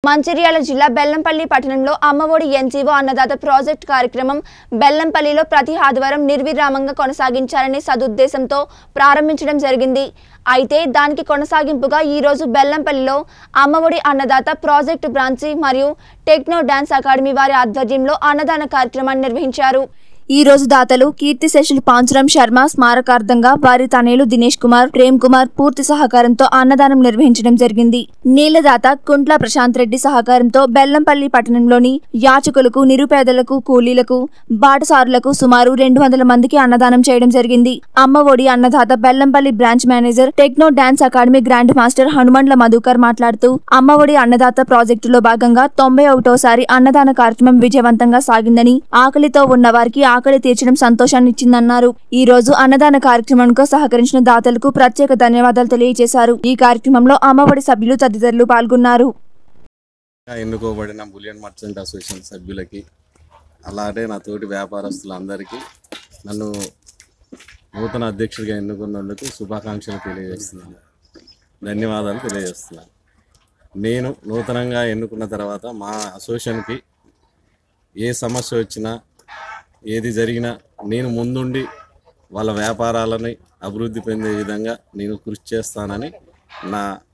మంచిర్యాల జిల్లా బెల్లంపల్లి పట్టణంలో అమ్మఒడి ఎన్జీఓ అన్నదాత ప్రాజెక్ట్ కార్యక్రమం బెల్లంపల్లిలో ప్రతి ఆదివారం నిర్విరామంగా కొనసాగించాలనే సదుద్దేశంతో ప్రారంభించడం జరిగింది అయితే దానికి కొనసాగింపుగా ఈ రోజు బెల్లంపల్లిలో అమ్మఒడి అన్నదాత ప్రాజెక్టు బ్రాంచి మరియు టెక్నో డాన్స్ అకాడమీ వారి ఆధ్వర్యంలో అన్నదాన కార్యక్రమాన్ని నిర్వహించారు ఈ రోజు దాతలు కీర్తి శేషులు పాంచురం శర్మ స్మారకార్థంగా వారి తనయులు దినేష్ కుమార్ ప్రేమ్ కుమార్ పూర్తి సహకారంతో అన్నదానం నిర్వహించడం జరిగింది నీళ్లదాత కుంట్ల ప్రశాంత్ రెడ్డి సహకారంతో బెల్లంపల్లి పట్టణంలోని యాచకులకు నిరుపేదలకు కూలీలకు బాటసారులకు సుమారు రెండు వందల మందికి అన్నదానం చేయడం జరిగింది Amma Vodi Annadata Bellampalli branch manager techno dance academy grand master Hanumandla Madhukar మాట్లాడుతూ అమ్మ ఒడి అన్నదాత ప్రాజెక్టులో భాగంగా తొంభై ఒకటోసారి అన్నదాన కార్యక్రమం విజయవంతంగా సాగిందని ఆకలితో ఉన్న వారికి ఆకలి తీర్చడం సంతోషాన్ని ఇచ్చిందన్నారు ఈ రోజు అన్నదాన కార్యక్రమంకు సహకరించిన దాతలకు ప్రత్యేక ధన్యవాదాలు తెలియజేశారు ఈ కార్యక్రమంలో అమ్మఒడి సభ్యులు తదితరులు పాల్గొన్నారు ఎన్నుకోబడిన బులియన్ మర్చెంట్ అసోసియేషన్ సభ్యులకి అలాగే నా తోటి వ్యాపారస్తులందరికీ నన్ను నూతన అధ్యక్షుడిగా ఎన్నుకున్నందుకు శుభాకాంక్షలు తెలియజేస్తున్నాను ధన్యవాదాలు తెలియజేస్తున్నాను నేను నూతనంగా ఎన్నుకున్న తర్వాత మా అసోసియేషన్కి ఏ సమస్య వచ్చినా ఏది జరిగినా నేను ముందుండి వాళ్ళ వ్యాపారాలని అభివృద్ధి పొందే విధంగా నేను కృషి చేస్తానని నా